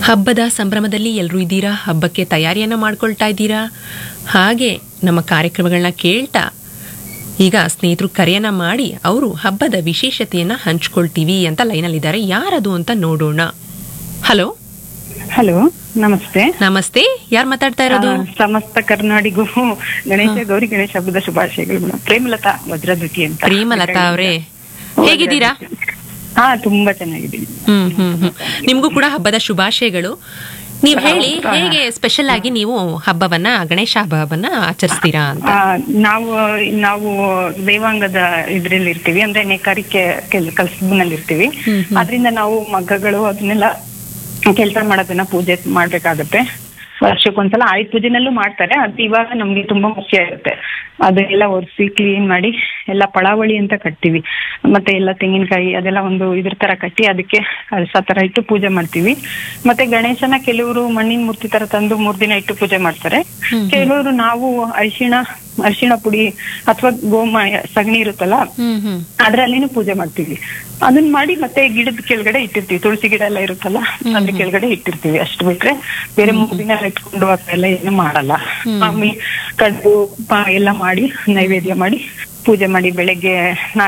ಹಬ್ಬದ ಸಂಭ್ರಮದಲ್ಲಿ ಎಲ್ಲರೂ ಇದ್ದೀರಾ ಹಬ್ಬಕ್ಕೆ ತಯಾರಿಯನ್ನ ಮಾಡ್ಕೊಳ್ತಾ ಇದ್ದೀರಾ ಹಾಗೆ ನಮ್ಮ ಕಾರ್ಯಕ್ರಮಗಳನ್ನ ಕೇಳ್ತಾ ಈಗ ಸ್ನೇಹಿತರು ಕರೆಯನ್ನ ಮಾಡಿ ಅವರು ಹಬ್ಬದ ವಿಶೇಷತೆಯನ್ನ ಹಂಚ್ಕೊಳ್ತೀವಿ ಅಂತ ಲೈನಲ್ಲಿದ್ದಾರೆ ಯಾರದು ಅಂತ ನೋಡೋಣ ಹಲೋ ಹಲೋ ನಮಸ್ತೆ ನಮಸ್ತೆ ಯಾರು ಮಾತಾಡ್ತಾ ಇರೋದು ಆ, ಸಮಸ್ತ ಕರ್ನಾಡಿಗೂ ಗಣೇಶ ಗೌರಿ ಗಣೇಶ ಹಬ್ಬದ ಶುಭಾಶಯಗಳು ಮೇಡಮ್ ಪ್ರೇಮಲತಾ ವಜ್ರದ್ಯುತಿ ಅಂತ ಪ್ರೇಮಲತಾ ಅವರೇ ಹೇಗಿದ್ದೀರಾ ಹಾ ತುಂಬಾ ಚೆನ್ನಾಗಿದ್ದೀನಿ ಹ್ಮ್ ಹ್ಮ್ ಹ್ಮ್ ನಿಮ್ಗೂ ಕೂಡ ಹಬ್ಬದ ಶುಭಾಶಯಗಳು ನೀವ್ ಹೇಳಿ ಹೇಗೆ ಸ್ಪೆಷಲ್ ಆಗಿ ನೀವು ಹಬ್ಬವನ್ನ ಗಣೇಶ ಹಬ್ಬವನ್ನ ಆಚರಿಸ್ತೀರಾ ಅಂತ ಆ, ನಾವು ನಾವು ದೇವಾಂಗದ ಇದ್ರಲ್ಲಿ ಇರ್ತೀವಿ ಅಂದ್ರೆ ನೇಕಾರಿಕೆ ಕೆಲ್ ಕಲ್ಸಬ್ನಲ್ಲಿ ಇರ್ತೀವಿ ಅದರಿಂದ ನಾವು ಮಗ್ಗಗಳು ಅದನ್ನೆಲ್ಲ ಕೆಲಸ ಮಾಡೋದನ್ನ ಪೂಜೆ ಮಾಡ್ಬೇಕಾಗತ್ತೆ ವರ್ಷಕ್ಕೊಂದ್ಸಲ ಆಯುಧ ಪೂಜೆನಲ್ಲೂ ಮಾಡ್ತಾರೆ ಅದು ಇವಾಗ ನಮ್ಗೆ ತುಂಬಾ ಮುಖ್ಯ ಇರುತ್ತೆ ಅದೆಲ್ಲ ಒರೆಸಿ ಕ್ಲೀನ್ ಮಾಡಿ ಎಲ್ಲ ಪಳಾವಳಿ ಅಂತ ಕಟ್ತೀವಿ ಮತ್ತೆ ಎಲ್ಲ ತೆಂಗಿನಕಾಯಿ ಅದೆಲ್ಲ ಒಂದು ಇದ್ರ ತರ ಕಟ್ಟಿ ಅದಕ್ಕೆ ಕಳಸ ತರ ಇಟ್ಟು ಪೂಜೆ ಮಾಡ್ತೀವಿ ಮತ್ತೆ ಗಣೇಶನ ಕೆಲವರು ಮಣ್ಣಿನ ಮೂರ್ತಿ ತರ ತಂದು ಮೂರ್ ದಿನ ಇಟ್ಟು ಪೂಜೆ ಮಾಡ್ತಾರೆ ಕೆಲವರು ನಾವು ಅರಿಶಿಣ ಅರಿಶಿಣ ಪುಡಿ ಅಥವಾ ಗೋಮ ಸಗಣಿ ಇರುತ್ತಲ್ಲ ಹ್ಮ್ ಹ್ಮ್ ಅದ್ರಲ್ಲಿನೂ ಪೂಜೆ ಮಾಡ್ತೀವಿ ಅದನ್ನ ಮಾಡಿ ಮತ್ತೆ ಗಿಡದ ಕೆಳಗಡೆ ಇಟ್ಟಿರ್ತೀವಿ ತುಳಸಿ ಗಿಡ ಎಲ್ಲ ಇರುತ್ತಲ್ಲ ಅದ್ರ ಕೆಳಗಡೆ ಇಟ್ಟಿರ್ತೀವಿ ಅಷ್ಟು ಬಿಟ್ರೆ ಬೇರೆ ಮೂರ್ ದಿನ ಇಟ್ಕೊಂಡು ಆ ಥರ ಎಲ್ಲ ಏನು ಮಾಡಲ್ಲ ಮಾಮೂಲಿ ಕಡ್ಬು ಪ- ಎಲ್ಲ ಮಾಡಿ ನೈವೇದ್ಯ ಮಾಡಿ ಪೂಜೆ ಮಾಡಿ ಬೆಳಗ್ಗೆ